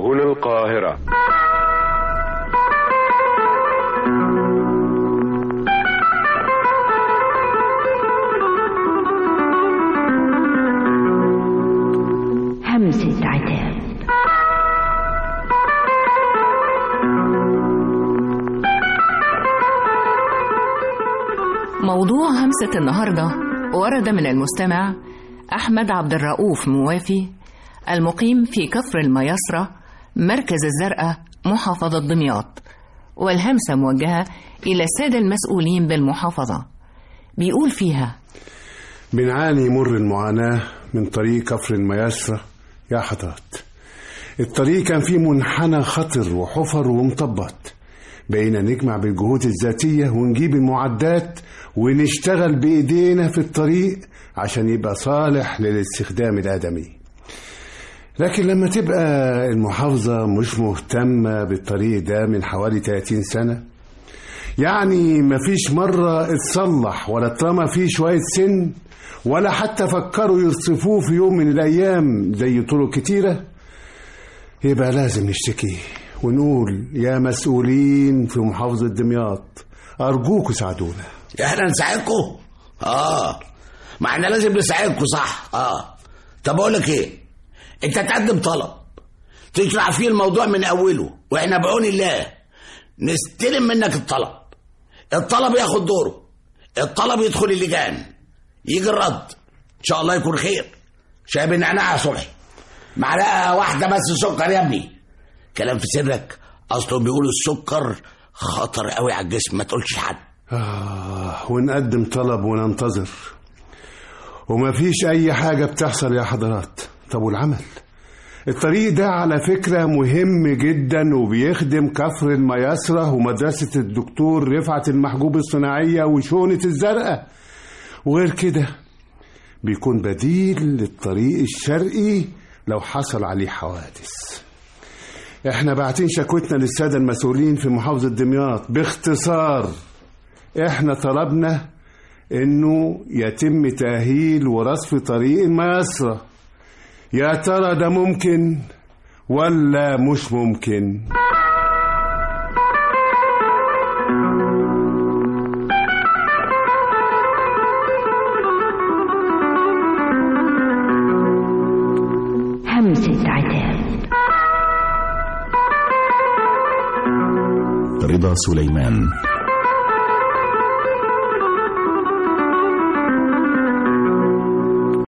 هنا القاهرة همسة عتاب موضوع همسة النهاردة ورد من المستمع أحمد عبد الرؤوف موافي المقيم في كفر الميسرة مركز الزرقاء محافظة دمياط والهمسة موجهة إلى السادة المسؤولين بالمحافظة بيقول فيها بنعاني مر المعاناة من طريق كفر الميسرة يا حضرات الطريق كان فيه منحنى خطر وحفر ومطبط بقينا نجمع بالجهود الذاتية ونجيب المعدات ونشتغل بإيدينا في الطريق عشان يبقى صالح للاستخدام الآدمي لكن لما تبقى المحافظة مش مهتمة بالطريق ده من حوالي 30 سنة يعني مفيش مرة اتصلح ولا طالما فيه شوية سن ولا حتى فكروا يرصفوه في يوم من الأيام زي طرق كتيرة يبقى لازم نشتكي ونقول يا مسؤولين في محافظة دمياط أرجوكوا ساعدونا احنا نساعدكم اه ما احنا لازم نساعدكم صح اه طب اقول لك ايه انت تقدم طلب تشرح فيه الموضوع من اوله واحنا بعون الله نستلم منك الطلب الطلب ياخد دوره الطلب يدخل اللجان يجي الرد ان شاء الله يكون خير شاي بالنعناع يا صبحي معلقه واحده بس سكر يا ابني كلام في سرك اصلهم بيقولوا السكر خطر قوي على الجسم ما تقولش لحد آه ونقدم طلب وننتظر ومفيش أي حاجة بتحصل يا حضرات طب والعمل الطريق ده على فكرة مهم جدا وبيخدم كفر الميسرة ومدرسة الدكتور رفعت المحجوب الصناعية وشونة الزرقاء وغير كده بيكون بديل للطريق الشرقي لو حصل عليه حوادث احنا باعتين شكوتنا للسادة المسؤولين في محافظة دمياط باختصار احنا طلبنا انه يتم تأهيل ورصف طريق الميسرة يا ترى ده ممكن ولا مش ممكن همسة عتاب رضا سليمان